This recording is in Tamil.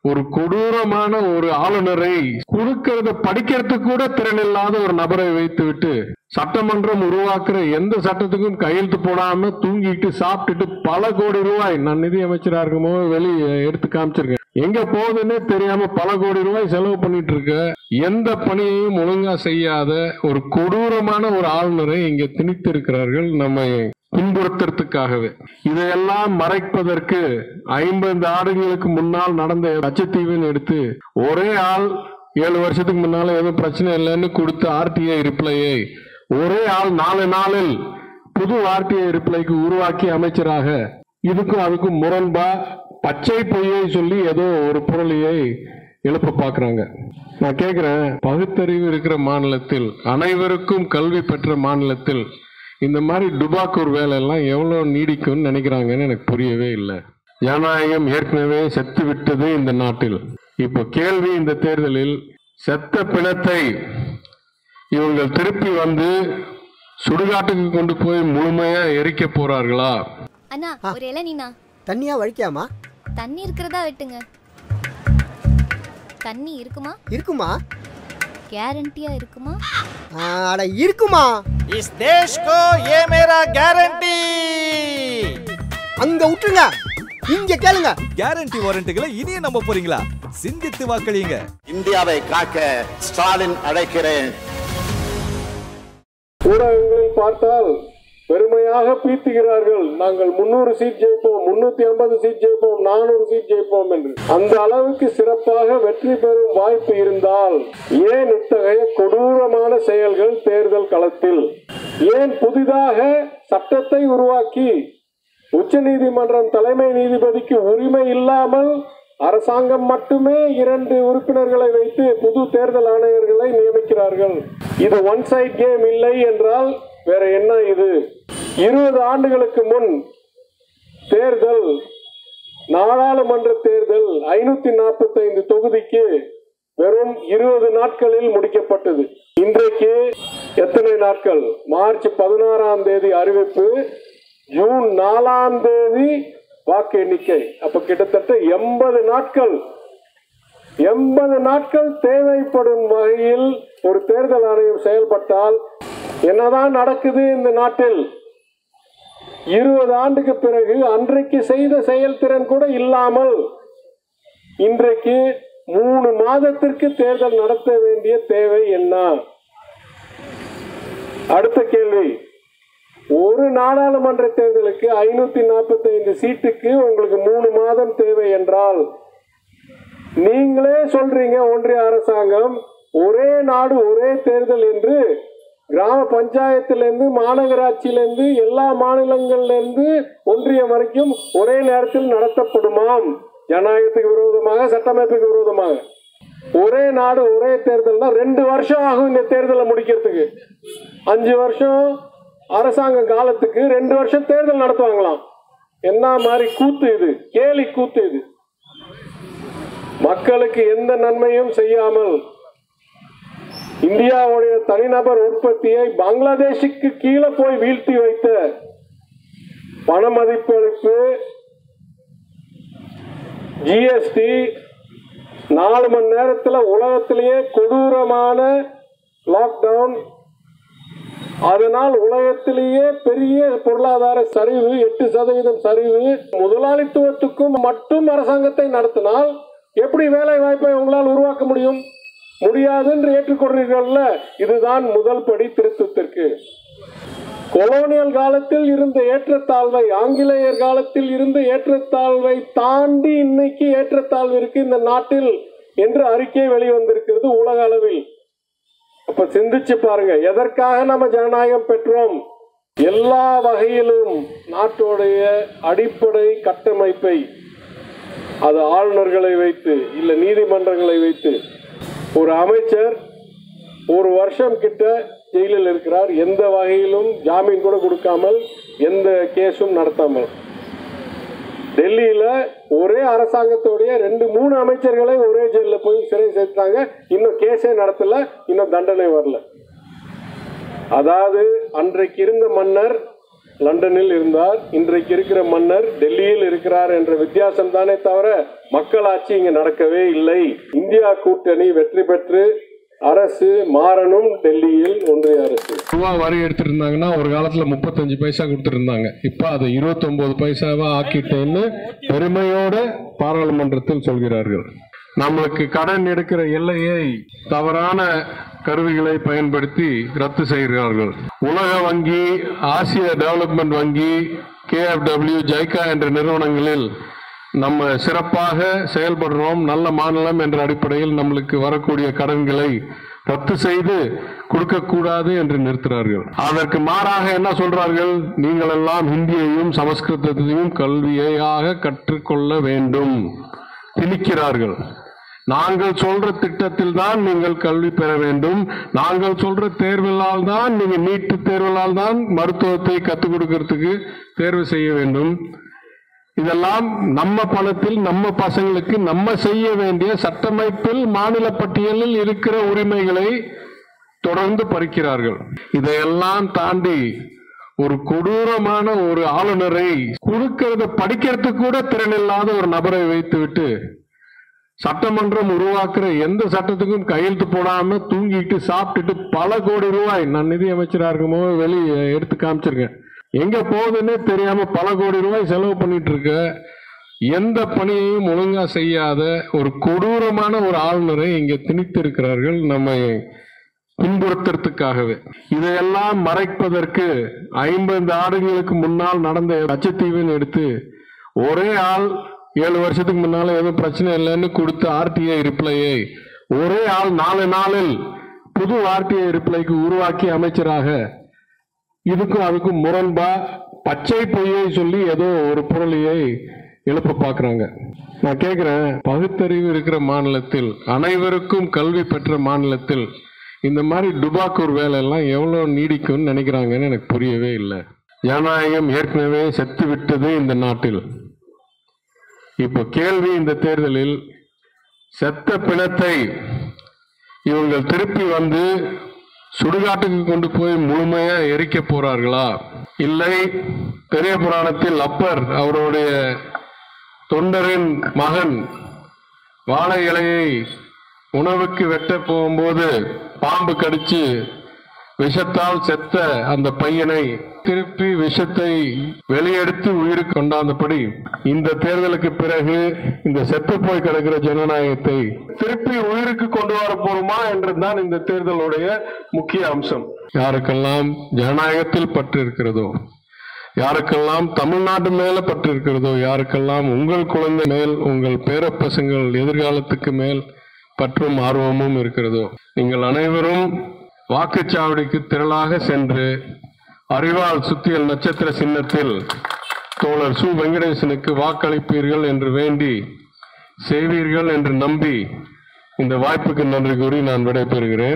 ஒரு கொடூரமான ஒரு ஆளுநரை கொடுக்கறத படிக்கிறதுக்கு கூட திறன் இல்லாத ஒரு நபரை வைத்து விட்டு சட்டமன்றம் உருவாக்குற எந்த சட்டத்துக்கும் கையெழுத்து போடாம தூங்கிட்டு சாப்பிட்டுட்டு பல கோடி ரூபாய் நான் நிதி அமைச்சரா இருக்கும்போது வெளியே எடுத்து காமிச்சிருக்கேன் எங்க போகுதுன்னே தெரியாம பல கோடி ரூபாய் செலவு பண்ணிட்டு இருக்க எந்த பணியையும் ஒழுங்கா செய்யாத ஒரு கொடூரமான ஒரு ஆளுநரை இங்க திணித்து இருக்கிறார்கள் நம்ம துன்புறுத்துறதுக்காகவே இதையெல்லாம் மறைப்பதற்கு ஐம்பது ஆண்டுகளுக்கு முன்னால் நடந்த லட்சத்தீவின் எடுத்து ஒரே ஆள் ஏழு வருஷத்துக்கு முன்னால எதுவும் பிரச்சனை இல்லைன்னு கொடுத்த ஆர்டிஐ ரிப்ளையை ஒரே ஆள் நாலு நாளில் புது ஆர்டிஐ ரிப்ளைக்கு உருவாக்கி அமைச்சராக இதுக்கும் அதுக்கும் முரண்பா பச்சை பொய்யை சொல்லி ஏதோ ஒரு பொருளையை எழுப்ப பாக்குறாங்க நான் கேக்குறேன் பகுத்தறிவு இருக்கிற மாநிலத்தில் அனைவருக்கும் கல்வி பெற்ற மாநிலத்தில் இந்த மாதிரி டுபாக்கூர் வேலை எல்லாம் எவ்வளவு நீடிக்கும்னு நினைக்கிறாங்கன்னு எனக்கு புரியவே இல்லை ஜனநாயகம் ஏற்கனவே செத்து விட்டது இந்த நாட்டில் இப்போ கேள்வி இந்த தேர்தலில் செத்த பிணத்தை இவங்கள் திருப்பி வந்து சுடுகாட்டுக்கு கொண்டு போய் முழுமையா எரிக்க போறார்களா அண்ணா ஒரு இளநீண்ணா தண்ணியா வழிக்காமா தண்ணி இருக்கிறதா வெட்டுங்க தண்ணி இருக்குமா இருக்குமா கேரண்டியா இருக்குமா ஆ, அட இருக்குமா इस देश को ये मेरा गारंटी அங்க விட்டுருங்க இங்க கேளுங்க கேரண்டி வாரண்ட்டுகளை இனியும் நம்ப போறீங்களா சிந்தித்து வாக்களியுங்க இந்தியாவை காக்க ஸ்டாலின் அழைக்கிறேன் ஊடகங்களில் பார்த்தால் பெருமையாக பீத்துகிறார்கள் நாங்கள் முன்னூறு சீட் ஜெயிப்போம் முன்னூத்தி ஐம்பது சீட் ஜெயிப்போம் நானூறு சீட் ஜெயிப்போம் என்று அந்த அளவுக்கு சிறப்பாக வெற்றி பெறும் வாய்ப்பு இருந்தால் ஏன் இத்தகைய கொடூரமான செயல்கள் தேர்தல் களத்தில் ஏன் புதிதாக சட்டத்தை உருவாக்கி உச்சநீதிமன்றம் தலைமை நீதிபதிக்கு உரிமை இல்லாமல் அரசாங்கம் மட்டுமே இரண்டு உறுப்பினர்களை வைத்து புது தேர்தல் ஆணையர்களை நியமிக்கிறார்கள் இது ஒன் சைட் கேம் இல்லை என்றால் வேற என்ன இது இருபது ஆண்டுகளுக்கு முன் தேர்தல் நாடாளுமன்ற தேர்தல் ஐநூத்தி நாற்பத்தி ஐந்து தொகுதிக்கு வெறும் இருபது நாட்களில் முடிக்கப்பட்டது இன்றைக்கு எத்தனை நாட்கள் மார்ச் பதினாறாம் தேதி அறிவிப்பு ஜூன் நாலாம் தேதி வாக்கு எண்ணிக்கை அப்ப கிட்டத்தட்ட எண்பது நாட்கள் எண்பது நாட்கள் தேவைப்படும் வகையில் ஒரு தேர்தல் ஆணையம் செயல்பட்டால் என்னதான் நடக்குது இந்த நாட்டில் இருபது ஆண்டுக்கு பிறகு அன்றைக்கு செய்த செயல்திறன் கூட இல்லாமல் இன்றைக்கு மூணு மாதத்திற்கு தேர்தல் நடத்த வேண்டிய தேவை என்ன அடுத்த கேள்வி ஒரு நாடாளுமன்ற தேர்தலுக்கு ஐநூத்தி நாற்பத்தி ஐந்து சீட்டுக்கு உங்களுக்கு மூணு மாதம் தேவை என்றால் நீங்களே சொல்றீங்க ஒன்றிய அரசாங்கம் ஒரே நாடு ஒரே தேர்தல் என்று கிராம பஞ்சாயத்திலிருந்து மாநகராட்சியிலிருந்து எல்லா மாநிலங்கள்ல இருந்து ஒன்றியம் வரைக்கும் ஒரே நேரத்தில் நடத்தப்படுமாம் ஜனநாயகத்துக்கு விரோதமாக சட்டமைப்புக்கு விரோதமாக ஒரே நாடு ஒரே தேர்தல்னா ரெண்டு வருஷம் ஆகும் இந்த தேர்தலை முடிக்கிறதுக்கு அஞ்சு வருஷம் அரசாங்க காலத்துக்கு ரெண்டு வருஷம் தேர்தல் நடத்துவாங்களாம் என்ன மாதிரி கூத்து இது கேலி கூத்து இது மக்களுக்கு எந்த நன்மையும் செய்யாமல் இந்தியாவுடைய தனிநபர் உற்பத்தியை பங்களாதேஷுக்கு கீழே போய் வீழ்த்தி வைத்த பண மதிப்பளிப்பு ஜிஎஸ்டி நாலு மணி நேரத்துல உலகத்திலேயே கொடூரமான லாக்டவுன் அதனால் உலகத்திலேயே பெரிய பொருளாதார சரிவு எட்டு சதவீதம் சரிவு முதலாளித்துவத்துக்கும் மட்டும் அரசாங்கத்தை நடத்தினால் எப்படி வேலை வாய்ப்பை உங்களால் உருவாக்க முடியும் முடியாது என்று ஏற்றுக்கொள்றீர்கள்ல இதுதான் முதல் படி திருத்தத்திற்கு கொலோனியல் காலத்தில் இருந்த ஏற்றத்தாழ்வை ஆங்கிலேயர் காலத்தில் இருந்த ஏற்றத்தாழ்வை தாண்டி இன்னைக்கு ஏற்றத்தாழ்வு இருக்கு இந்த நாட்டில் என்று அறிக்கை வெளிவந்திருக்கிறது உலக அளவில் அப்ப சிந்திச்சு பாருங்க எதற்காக நம்ம ஜனநாயகம் பெற்றோம் எல்லா வகையிலும் நாட்டுடைய அடிப்படை கட்டமைப்பை அது ஆளுநர்களை வைத்து இல்ல நீதிமன்றங்களை வைத்து ஒரு அமைச்சர் ஒரு வருஷம் கிட்ட ஜெயிலில் இருக்கிறார் எந்த வகையிலும் ஜாமீன் கூட கொடுக்காமல் எந்த கேஸும் நடத்தாமல் டெல்லியில ஒரே அரசாங்கத்துடைய ரெண்டு மூணு அமைச்சர்களை ஒரே ஜெயில போய் சிறை சேர்த்தாங்க இன்னும் கேஸே நடத்தல இன்னும் தண்டனை வரல அதாவது அன்றைக்கு இருந்த மன்னர் லண்டனில் இருந்தார் இன்றைக்கு இருக்கிற மன்னர் டெல்லியில் இருக்கிறார் என்ற வித்தியாசம் தானே தவிர மக்களாட்சி இங்கு நடக்கவே இல்லை இந்தியா கூட்டணி வெற்றி பெற்று அரசு மாறணும் டெல்லியில் ஒன்றிய அரசு ரூபா வரி எடுத்துட்டு இருந்தாங்கன்னா ஒரு காலத்துல முப்பத்தஞ்சு பைசா கொடுத்துட்டு இருந்தாங்க இப்ப அதை இருபத்தொன்பது பைசாவா ஆக்கிட்டேன்னு பெருமையோட பாராளுமன்றத்தில் சொல்கிறார்கள் நம்மளுக்கு கடன் எடுக்கிற எல்லையை தவறான கருவிகளை பயன்படுத்தி ரத்து செய்கிறார்கள் உலக வங்கி ஆசிய டெவலப்மெண்ட் வங்கி கேஎஃப்டபிள்யூ ஜைகா என்ற நிறுவனங்களில் நம்ம சிறப்பாக செயல்படுறோம் நல்ல மாநிலம் என்ற அடிப்படையில் நம்மளுக்கு வரக்கூடிய கடன்களை ரத்து செய்து கொடுக்கக்கூடாது என்று நிறுத்துறார்கள் அதற்கு மாறாக என்ன சொல்றார்கள் நீங்கள் எல்லாம் ஹிந்தியையும் சமஸ்கிருதத்தையும் கல்வியாக கற்றுக்கொள்ள வேண்டும் திணிக்கிறார்கள் நாங்கள் சொல்ற திட்டத்தில் தான் நீங்கள் கல்வி பெற வேண்டும் நாங்கள் சொல்ற தேர்விலால் தான் நீங்க நீட்டு தேர்விலால் தான் மருத்துவத்தை கற்றுக் கொடுக்கறதுக்கு தேர்வு செய்ய வேண்டும் இதெல்லாம் நம்ம பணத்தில் நம்ம பசங்களுக்கு நம்ம செய்ய வேண்டிய சட்டமைப்பில் மாநில பட்டியலில் இருக்கிற உரிமைகளை தொடர்ந்து பறிக்கிறார்கள் இதையெல்லாம் தாண்டி ஒரு கொடூரமான ஒரு ஆளுநரை கொடுக்கறத படிக்கிறதுக்கு கூட திறனில்லாத ஒரு நபரை வைத்துவிட்டு சட்டமன்றம் உருவாக்குற எந்த சட்டத்துக்கும் கையெழுத்து போடாம தூங்கிட்டு சாப்பிட்டுட்டு பல கோடி ரூபாய் நான் நிதி அமைச்சரா இருக்கும்போது வெளியே எடுத்து காமிச்சிருக்கேன் எங்க போகுதுன்னே தெரியாம பல கோடி ரூபாய் செலவு பண்ணிட்டு இருக்க எந்த பணியையும் ஒழுங்கா செய்யாத ஒரு கொடூரமான ஒரு ஆளுநரை இங்க திணித்து இருக்கிறார்கள் நம்மை துன்புறுத்துறதுக்காகவே இதையெல்லாம் மறைப்பதற்கு ஐம்பது ஆண்டுகளுக்கு முன்னால் நடந்த லட்சத்தீவின் எடுத்து ஒரே ஆள் ஏழு வருஷத்துக்கு முன்னால எதுவும் பிரச்சனை இல்லைன்னு கொடுத்த ஆர்டிஐ ரிப்ளையை ஒரே ஆள் நாலு நாளில் புது ஆர்டிஐ ரிப்ளைக்கு உருவாக்கி அமைச்சராக இதுக்கும் அதுக்கும் முரண்பா பச்சை பொய்யை சொல்லி ஏதோ ஒரு புரளியை எழுப்ப பார்க்கறாங்க நான் கேட்கிறேன் பகுத்தறிவு இருக்கிற மாநிலத்தில் அனைவருக்கும் கல்வி பெற்ற மாநிலத்தில் இந்த மாதிரி டுபாக்கூர் வேலை எல்லாம் எவ்வளவு நீடிக்கும்னு நினைக்கிறாங்கன்னு எனக்கு புரியவே இல்லை ஜனநாயகம் ஏற்கனவே செத்து விட்டது இந்த நாட்டில் இப்போ கேள்வி இந்த தேர்தலில் செத்த பிணத்தை இவங்கள் திருப்பி வந்து சுடுகாட்டுக்கு கொண்டு போய் முழுமையா எரிக்க போறார்களா இல்லை பெரிய புராணத்தில் அப்பர் அவருடைய தொண்டரின் மகன் வாழை இலையை உணவுக்கு வெட்ட போகும்போது பாம்பு கடிச்சு விஷத்தால் செத்த அந்த பையனை திருப்பி விஷத்தை வெளியெடுத்து உயிருக்கு கொண்டாந்தபடி இந்த தேர்தலுக்கு பிறகு இந்த செத்து போய் கிடக்கிற ஜனநாயகத்தை திருப்பி உயிருக்கு கொண்டு வர போறோமா என்றுதான் இந்த தேர்தலுடைய முக்கிய அம்சம் யாருக்கெல்லாம் ஜனநாயகத்தில் பற்று இருக்கிறதோ யாருக்கெல்லாம் தமிழ்நாட்டு மேல பற்று இருக்கிறதோ யாருக்கெல்லாம் உங்கள் குழந்தை மேல் உங்கள் பேரப்பசங்கள் எதிர்காலத்துக்கு மேல் பற்றும் ஆர்வமும் இருக்கிறதோ நீங்கள் அனைவரும் வாக்குச்சாவடிக்கு திரளாக சென்று அறிவால் சுத்தியல் நட்சத்திர சின்னத்தில் தோழர் சு வெங்கடேசனுக்கு வாக்களிப்பீர்கள் என்று வேண்டி செய்வீர்கள் என்று நம்பி இந்த வாய்ப்புக்கு நன்றி கூறி நான் விடைபெறுகிறேன்